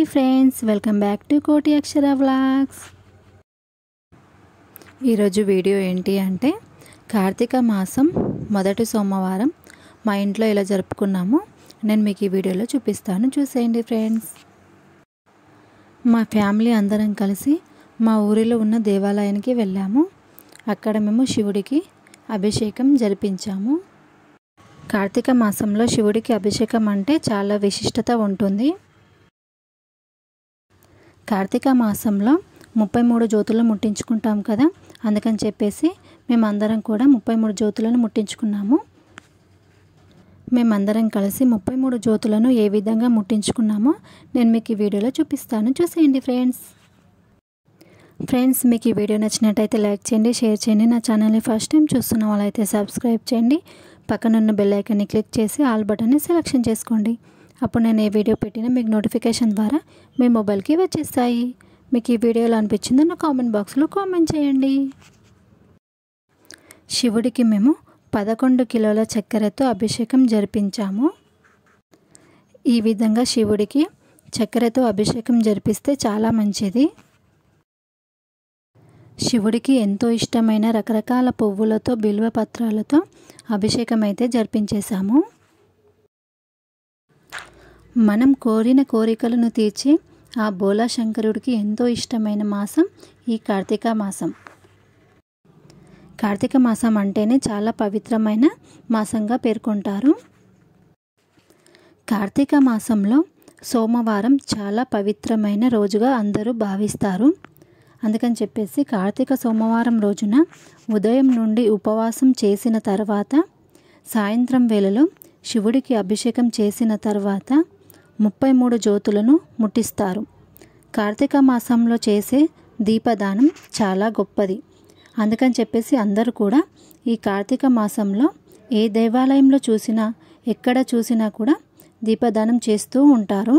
friends welcome back to కోటి అక్షర vlogs ఈరోజు video ఏంటి అంటే కార్తీక మాసం మొదటి సోమవారం మా ఇంట్లో ఇలా జరుపుకున్నాము నేను మీకు ఈ వీడియోలో చూపిస్తాను చూసేయండి ఫ్రెండ్స్ మా ఫ్యామిలీ అందరం కలిసి మా ఊరిలో ఉన్న దేవాలయానికి వెళ్ళాము అక్కడ మేము శివుడికి అభిషేకం జరిపించాము కార్తీక మాసంలో శివుడికి అభిషేకం అంటే చాలా విశిష్టత ఉంటుంది కార్తీక మాసంలో ముప్పై మూడు జ్యోతులను ముట్టించుకుంటాం కదా అందుకని చెప్పేసి మేమందరం కూడా ముప్పై మూడు జ్యోతులను ముట్టించుకున్నాము మేమందరం కలిసి ముప్పై మూడు జ్యోతులను ఏ విధంగా ముట్టించుకున్నామో నేను మీకు ఈ వీడియోలో చూపిస్తాను చూసేయండి ఫ్రెండ్స్ ఫ్రెండ్స్ మీకు ఈ వీడియో నచ్చినట్టయితే లైక్ చేయండి షేర్ చేయండి నా ఛానల్ని ఫస్ట్ టైం చూస్తున్న వాళ్ళైతే సబ్స్క్రైబ్ చేయండి పక్కనున్న బెల్ ఐకాన్ని క్లిక్ చేసి ఆల్ బటన్ని సెలెక్షన్ చేసుకోండి అప్పుడు నేను ఏ వీడియో పెట్టినా మీకు నోటిఫికేషన్ ద్వారా మీ మొబైల్కి వచ్చేస్తాయి మీకు ఈ వీడియోలో అనిపించిందో నా కామెంట్ బాక్స్లో కామెంట్ చేయండి శివుడికి మేము పదకొండు కిలోల చక్కెరతో అభిషేకం జరిపించాము ఈ విధంగా శివుడికి చక్కెరతో అభిషేకం జరిపిస్తే చాలా మంచిది శివుడికి ఎంతో ఇష్టమైన రకరకాల పువ్వులతో బిల్వ పత్రాలతో అభిషేకం అయితే జరిపించేశాము మనం కోరిన కోరికలను తీర్చి ఆ బోలా శంకరుడికి ఎంతో ఇష్టమైన మాసం ఈ కార్తీక మాసం కార్తీక మాసం అంటేనే చాలా పవిత్రమైన మాసంగా పేర్కొంటారు కార్తీక మాసంలో సోమవారం చాలా పవిత్రమైన రోజుగా అందరూ భావిస్తారు అందుకని చెప్పేసి కార్తీక సోమవారం రోజున ఉదయం నుండి ఉపవాసం చేసిన తర్వాత సాయంత్రం వేళలో శివుడికి అభిషేకం చేసిన తర్వాత ముప్పై మూడు జ్యోతులను ముట్టిస్తారు కార్తీక మాసంలో చేసే దీపదానం చాలా గొప్పది అందుకని చెప్పేసి అందరూ కూడా ఈ కార్తీక మాసంలో ఏ దేవాలయంలో చూసినా ఎక్కడ చూసినా కూడా దీపదానం చేస్తూ ఉంటారు